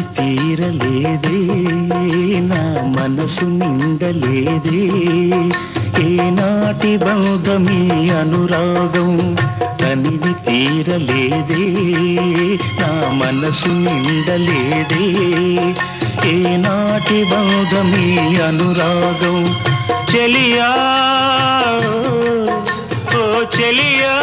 తీరలేదే నా మనసు నిండలేదే ఏనాటి బంధమీ అనురాగం తనివి తీరలేదే నా మనసు నిండలేదే ఏనాటి బంధమీ అనురాగం చెలియా ఓ చెలియా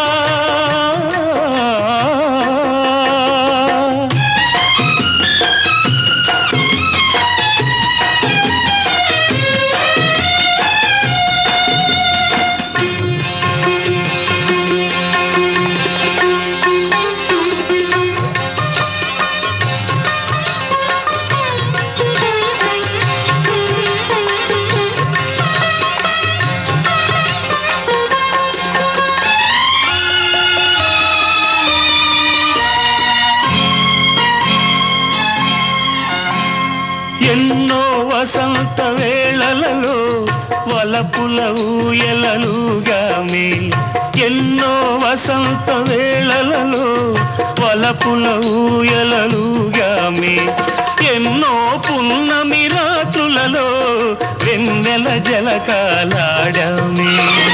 ఎన్నో వసంత వేళలలో వలపుల ఊయలలుగామి ఎన్నో వసంత వేళలలో వలపుల ఊయలలుగామి ఎన్నో పున్నమి రాత్రులలో వెన్నెల జలకాలాడామి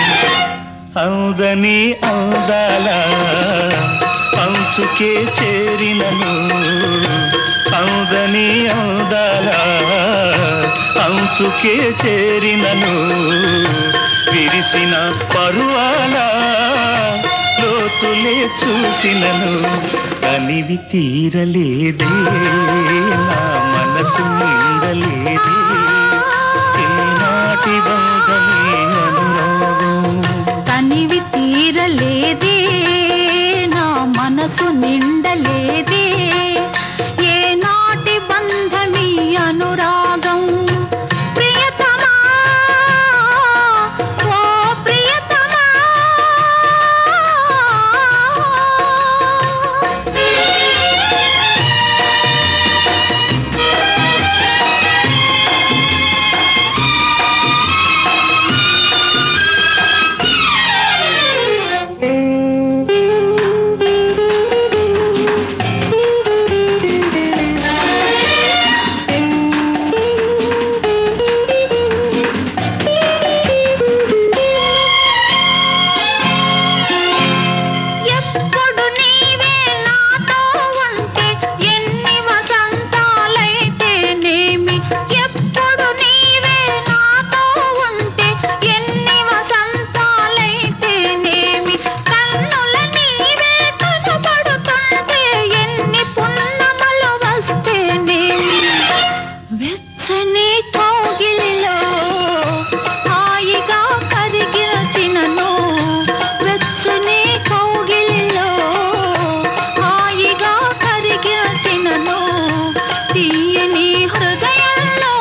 అందని అందాల అంచుకే చేరినను అందని అందాల అంచుకే చేరినను విరిసిన పరువాల లోతులే చూసినను కనివి తీరలేదే నా మనసు నిండలేదే ఏనాటి బంధమే అనురాగం తనివి తీరలేదే నా మనసు నిండలేదే ఏ నాటి బంధమీ అనురాగం ప్రియతమా ఓ ప్రియతమా ఎప్పుడు నీవే నాతో ఉంటే ఎన్ని వసంతాలైతేనేమి ఎప్పుడు నీవే నాతో ఉంటే ఎన్ని వసంతాలైతేనేమి కన్నుల నీవే కనబడుతుంటే ఎన్ని పున్నమలు వస్తేనేమి వెచ్చని కౌగిలిలో హాయిగా కరిగిచినను వెచ్చని కౌగిలిలో హాయిగా కరిగిచినను తీయని హృదయంలో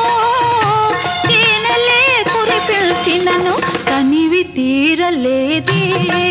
తేనెలే కురిపిల్చినను కనివి తీరలేదే